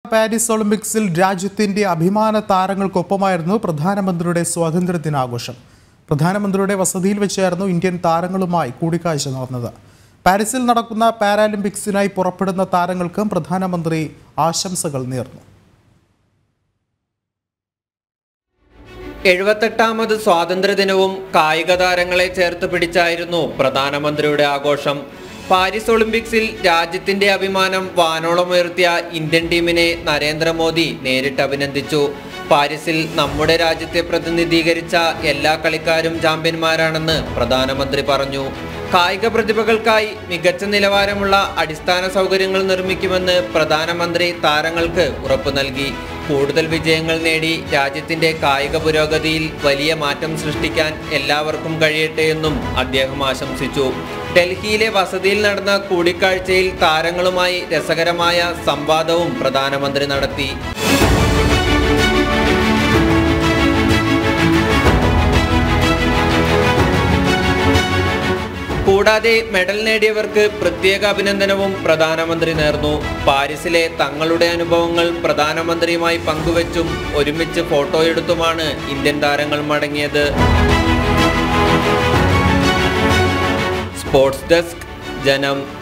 Paris ഒളിമ്പിക്സിൽ രാജ്യത്തിന്റെ അഭിമാന താരങ്ങൾക്കൊപ്പമായിരുന്നു പ്രധാനമന്ത്രിയുടെ സ്വാതന്ത്ര്യ ദിനാഘോഷം പ്രധാനമന്ത്രിയുടെ വസതിയിൽ വെച്ചായിരുന്നു ഇന്ത്യൻ താരങ്ങളുമായി കൂടിക്കാഴ്ച നടന്നത് പാരീസിൽ നടക്കുന്ന പാരാലിമ്പിക്സിനായി പുറപ്പെടുന്ന താരങ്ങൾക്കും പ്രധാനമന്ത്രി ആശംസകൾ നേർന്നു എഴുപത്തെട്ടാമത് സ്വാതന്ത്ര്യദിനവും കായിക താരങ്ങളെ ചേർത്ത് പിടിച്ചായിരുന്നു പ്രധാനമന്ത്രിയുടെ ആഘോഷം പാരീസ് ഒളിമ്പിക്സിൽ രാജ്യത്തിന്റെ അഭിമാനം വാനോളമുയർത്തിയ ഇന്ത്യൻ ടീമിനെ നരേന്ദ്രമോദി നേരിട്ട് അഭിനന്ദിച്ചു പാരീസിൽ നമ്മുടെ രാജ്യത്തെ പ്രതിനിധീകരിച്ച എല്ലാ കളിക്കാരും ചാമ്പ്യന്മാരാണെന്ന് പ്രധാനമന്ത്രി പറഞ്ഞു കായിക പ്രതിഭകൾക്കായി മികച്ച നിലവാരമുള്ള അടിസ്ഥാന സൗകര്യങ്ങൾ നിർമ്മിക്കുമെന്ന് പ്രധാനമന്ത്രി താരങ്ങൾക്ക് ഉറപ്പു നൽകി കൂടുതൽ വിജയങ്ങൾ നേടി രാജ്യത്തിന്റെ കായിക പുരോഗതിയിൽ വലിയ മാറ്റം സൃഷ്ടിക്കാൻ എല്ലാവർക്കും കഴിയട്ടെ എന്നും അദ്ദേഹം ആശംസിച്ചു ഡൽഹിയിലെ വസതിയിൽ നടന്ന കൂടിക്കാഴ്ചയിൽ താരങ്ങളുമായി രസകരമായ സംവാദവും പ്രധാനമന്ത്രി നടത്തി കൂടാതെ മെഡൽ നേടിയവർക്ക് പ്രത്യേക അഭിനന്ദനവും പ്രധാനമന്ത്രി നേർന്നു പാരീസിലെ തങ്ങളുടെ അനുഭവങ്ങൾ പ്രധാനമന്ത്രിയുമായി പങ്കുവച്ചും ഒരുമിച്ച് ഫോട്ടോയെടുത്തുമാണ് ഇന്ത്യൻ താരങ്ങൾ മടങ്ങിയത് സ്പോർട്സ് ഡെസ്ക് ജനം